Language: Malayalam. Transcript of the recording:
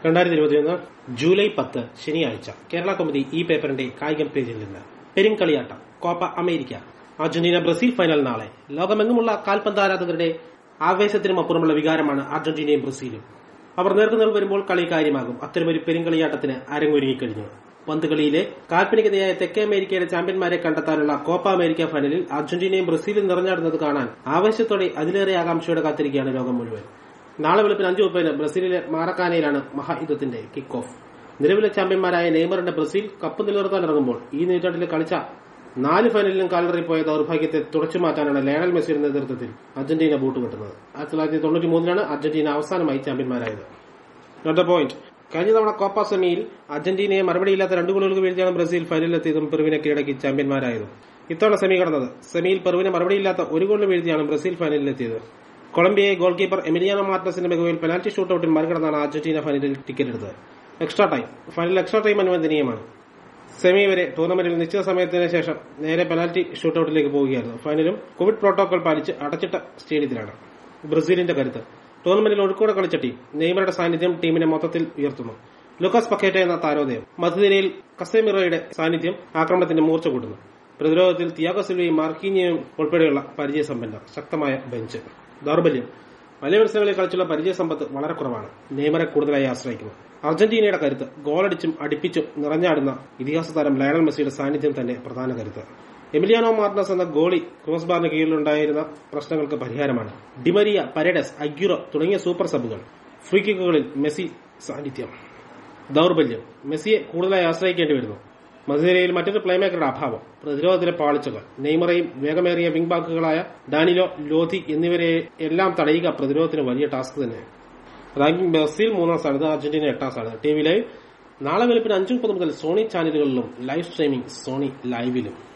രണ്ടായിരത്തി ഇരുപത്തിയൊന്ന് ജൂലൈ പത്ത് ശനിയാഴ്ച കേരള കൗമുദി ഈ പേപ്പറിന്റെ കായികം പേജിൽ നിന്ന് Perumkaliyattam Copa America Argentina Brazil final നാളെ ലോകമെങ്ങുമുള്ള കാൽപന്ത് ആരാധകരുടെ ആവേശത്തിനും അപ്പുറമുള്ള വികാരമാണ് അർജന്റീനയും ബ്രസീലും അവർ നേർക്കുനേർ വരുമ്പോൾ കളി കാര്യമാകും അത്തരമൊരു പെരുങ്കളിയാട്ടത്തിന് അരങ്ങൊരുങ്ങിക്കഴിഞ്ഞു പന്തുകളിയിലെ കാൽപ്പനികതയായ തെക്കേ അമേരിക്കയുടെ ചാമ്പ്യന്മാരെ കണ്ടെത്താനുള്ള കോപ്പ അമേരിക്ക ഫൈനലിൽ അർജന്റീനയും ബ്രസീലും നിറഞ്ഞാടുന്നത് കാണാൻ ആവേശത്തോടെ അതിലേറെ ആകാംക്ഷയോടെ കാത്തിരിക്കുകയാണ് ലോകം മുഴുവൻ നാളെ വെളുപ്പിന് അഞ്ചു മുപ്പതിന് ബ്രസീലിലെ മാറക്കാനയിലാണ് മഹായുദ്ധത്തിന്റെ കിക്ക് ഓഫ് നിലവിലെ ചാമ്പ്യന്മാരായ നെയ്മറിന്റെ ബ്രസീൽ കപ്പ് നിലനിർത്താനിറങ്ങുമ്പോൾ ഈ നൂറ്റാണ്ടിൽ കളിച്ച നാല് ഫൈനലിലും കാലിടറിപ്പോയ ദൌർഭാഗ്യത്തെ തുടച്ചു മാറ്റാനാണ് ലയണൽ മെസ്സിയുടെ നേതൃത്വത്തിൽ അർജന്റീന ബൂട്ടുകെട്ടുന്നത് ആയിരത്തി തൊള്ളായിരത്തി തൊണ്ണൂറ്റി മൂന്നിലാണ് അർജന്റീന അവസാനമായി ചാമ്പ്യന്മാരായത് നോട്ട് പോയിന്റ് കഴിഞ്ഞ തവണ കോപ്പ സെമിയിൽ അർജന്റീനയെ മറുപടിയില്ലാത്ത രണ്ട് ഗോളുകൾക്ക് വീഴ്ത്തിയാണ് ബ്രസീൽ ഫൈനലിലെത്തിയതും പെറുവിനെ കീഴടക്കി ചാമ്പ്യന്മാരായതും ഇത്തവണ സെമി കടന്നത് സെമിയിൽ പെറുവിനെ മറുപടിയില്ലാത്ത ഒരു ഗോളിന് വീഴ്ത്തിയാണ് ബ്രസീൽ ഫൈനലിലെത്തിയത് കൊളംബിയയെ ഗോൾ കീപ്പർ എമിലിയാനോ മാർട്ടസിന്റെ മികവിൽ പെനാൽറ്റി ഷൂട്ടൌട്ടിൽ മറികടന്നാണ് അർജന്റീന ഫൈനലിൽ ടിക്കറ്റ് എടുത്തത് extra time final extra time അനുവദനീയമാണ് സെമി വരെ ടൂർണമെന്റിൽ നിശ്ചിത സമയത്തിന് ശേഷം നേരെ പെനാൽറ്റി ഷൂട്ടൌട്ടിലേക്ക് പോവുകയായിരുന്നു ഫൈനലും കോവിഡ് പ്രോട്ടോകോൾ പാലിച്ച് അടച്ചിട്ട സ്റ്റേഡിയത്തിലാണ് ബ്രസീലിന്റെ കരുത്ത് ടൂർണമെന്റിൽ ഒഴുക്കോടെ കളിച്ച ടീം നെയ്മറുടെ സാന്നിധ്യം ടീമിനെ മൊത്തത്തിൽ ഉയർത്തുന്നു ലുക്കാസ് പക്കേറ്റ എന്ന താരോദയം മധ്യനിരയിൽ കസേമിറോയുടെ സാന്നിധ്യം ആക്രമണത്തിന്റെ മൂർച്ച കൂട്ടുന്നു പ്രതിരോധത്തിൽ തിയാഗോ സിൽവയും മാർക്കീനിയും ഉൾപ്പെടെയുള്ള പരിചയസമ്പന്നർ ശക്തമായ ബെഞ്ച് ദൗർബല്യം വലിയ മത്സരങ്ങളിൽ കളിച്ചുള്ള പരിചയസമ്പത്ത് വളരെ കുറവാണ് നെയ്മറെ കൂടുതലായി ആശ്രയിക്കുന്നു അർജന്റീനയുടെ കരുത്ത് ഗോളടിച്ചും അടിപ്പിച്ചും നിറഞ്ഞാടുന്ന ഇതിഹാസ താരം ലയണൽ മെസ്സിയുടെ സാന്നിധ്യം തന്നെ പ്രധാന കരുത്ത് എമിലിയാനോ മാർട്ടിനസ് എന്ന ഗോളി ക്രോസ് ബാറിന് കീഴിലുണ്ടായിരുന്ന പ്രശ്നങ്ങൾക്ക് പരിഹാരമാണ് ഡിമരിയ പരഡസ് അഗ്യുറോ തുടങ്ങിയ സൂപ്പർ സബുകൾ ഫ്രീ കിക്കുകളിൽ മെസ്സി സാന്നിധ്യം ദൌർബല്യം മെസ്സിയെ കൂടുതലായി ആശ്രയിക്കേണ്ടി വരുന്നു മധുരയിൽ മറ്റൊരു പ്ലേമേക്കറുടെ അഭാവം പ്രതിരോധത്തിലെ പാളിച്ചകൾ നെയ്മറയും വേഗമേറിയ വിംഗ് ബാക്കുകളായ ഡാനിലോ ലോധി എന്നിവരെ എല്ലാം തടയുക പ്രതിരോധത്തിന് വലിയ ടാസ്ക് തന്നെ റാങ്കിംഗ് ബ്രസീൽ മൂന്നാം സ്ഥാനത്ത് അർജന്റീന എട്ടാം സ്ഥാനത്ത് ടി വി ലൈവ് നാളെ വെളുപ്പിന് അഞ്ചു മുപ്പത് മുതൽ സോണി ചാനലുകളിലും ലൈവ് സ്ട്രീമിംഗ് സോണി ലൈവിലും